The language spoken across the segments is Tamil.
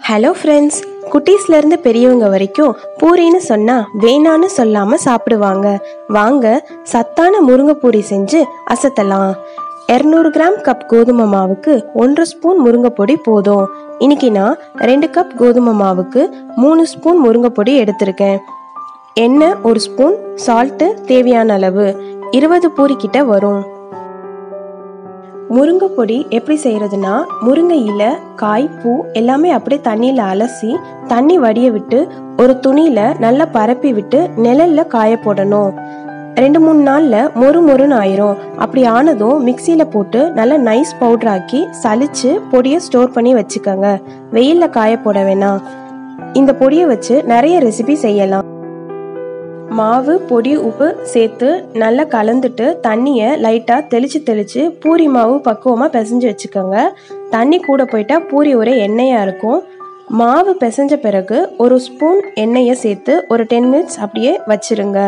ஹலோ ஃப்ரெண்ட்ஸ் குட்டீஸ்லேருந்து பெரியவங்க வரைக்கும் பூரின்னு சொன்னால் வேணான்னு சொல்லாமல் சாப்பிடுவாங்க வாங்க சத்தான முருங்கைப்பூரி செஞ்சு அசத்தலாம் இரநூறு கிராம் கப் கோதுமை மாவுக்கு ஒன்றரை ஸ்பூன் முருங்கைப்பொடி போதும் இன்னைக்கு நான் ரெண்டு கப் கோதுமை மாவுக்கு மூணு ஸ்பூன் முருங்கைப்பொடி எடுத்திருக்கேன் எண்ணெய் ஒரு ஸ்பூன் சால்ட்டு தேவையான அளவு இருபது பூரி கிட்ட வரும் முருங்கை பொடி எப்படி செய்யறதுன்னா முருங்கை இலை காய் பூ எல்லாமே அப்படியே தண்ணியில் அலசி தண்ணி வடிய விட்டு ஒரு துணியில நல்லா பரப்பி விட்டு நிழல்ல காய போடணும் ரெண்டு மூணு நாள்ல மொறு மொறுன்னு ஆயிரும் அப்படி ஆனதும் மிக்சியில போட்டு நல்லா நைஸ் பவுடர் ஆக்கி சலிச்சு பொடியை ஸ்டோர் பண்ணி வச்சுக்கோங்க வெயில்ல காய போட வேணாம் இந்த பொடியை வச்சு நிறைய ரெசிபி செய்யலாம் மாவு பொடி உப்பு சேர்த்து நல்லா கலந்துட்டு தண்ணியை லைட்டாக தெளித்து தெளித்து பூரி மாவு பக்குவமாக பிசைஞ்சு வச்சுக்கோங்க தண்ணி கூட போயிட்டா பூரி ஒரே எண்ணெயாக இருக்கும் மாவு பிசைஞ்ச பிறகு ஒரு ஸ்பூன் எண்ணெயை சேர்த்து ஒரு டென் மினிட்ஸ் அப்படியே வச்சிருங்க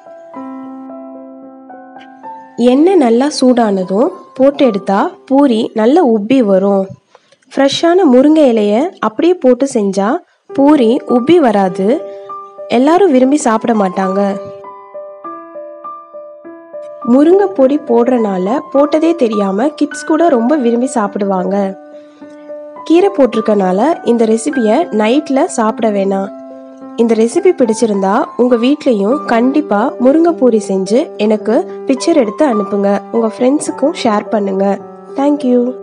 எண்ணெய் நல்லா சூடானதும் போட்டு எடுத்தா பூரி நல்லா உப்பி வரும் ஃப்ரெஷ்ஷான முருங்கை இலையை அப்படியே போட்டு செஞ்சால் பூரி உப்பி வராது எல்லாரும் விரும்பி சாப்பிட மாட்டாங்க முருங்கை பொடி போடுறனால போட்டதே தெரியாம கிட்ஸ் கூட ரொம்ப விரும்பி சாப்பிடுவாங்க கீரை போட்டிருக்கனால இந்த ரெசிபியை நைட்டில் சாப்பிட வேணாம் இந்த ரெசிபி பிடிச்சிருந்தா உங்கள் வீட்லேயும் கண்டிப்பாக முருங்கை பூரி செஞ்சு எனக்கு பிக்சர் எடுத்து அனுப்புங்க உங்கள் ஃப்ரெண்ட்ஸுக்கும் ஷேர் பண்ணுங்கள் தேங்க்யூ